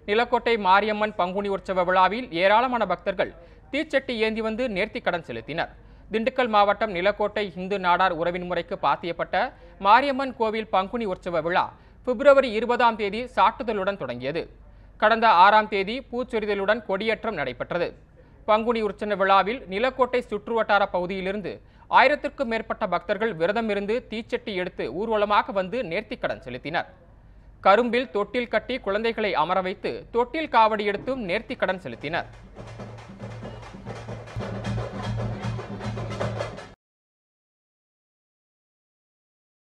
நிலக்கோட்டை மாரியம்மன் பங்குனி உற்சவ விழாவில் ஏராளமான பக்தர்கள் தீச்சட்டி ஏந்தி வந்து நேர்த்திக் கடன் செலுத்தினர் திண்டுக்கல் மாவட்டம் நிலக்கோட்டை இந்து நாடார் உறவின் முறைக்கு பாத்தியப்பட்ட மாரியம்மன் கோவில் பங்குனி உற்சவ விழா பிப்ரவரி இருபதாம் தேதி சாட்டுதலுடன் தொடங்கியது கடந்த ஆறாம் தேதி பூச்சொரிதலுடன் கொடியேற்றம் நடைபெற்றது பங்குனி உற்சவ விழாவில் நிலக்கோட்டை சுற்றுவட்டார பகுதியிலிருந்து ஆயிரத்திற்கும் மேற்பட்ட பக்தர்கள் விரதமிருந்து தீச்சட்டி எடுத்து ஊர்வலமாக வந்து நேர்த்திக்கடன் செலுத்தினர் கரும்பில் தொட்டில் கட்டி குழந்தைகளை அமர வைத்து தொட்டில் காவடி எடுத்தும் நேர்த்திக்கடன் செலுத்தினர்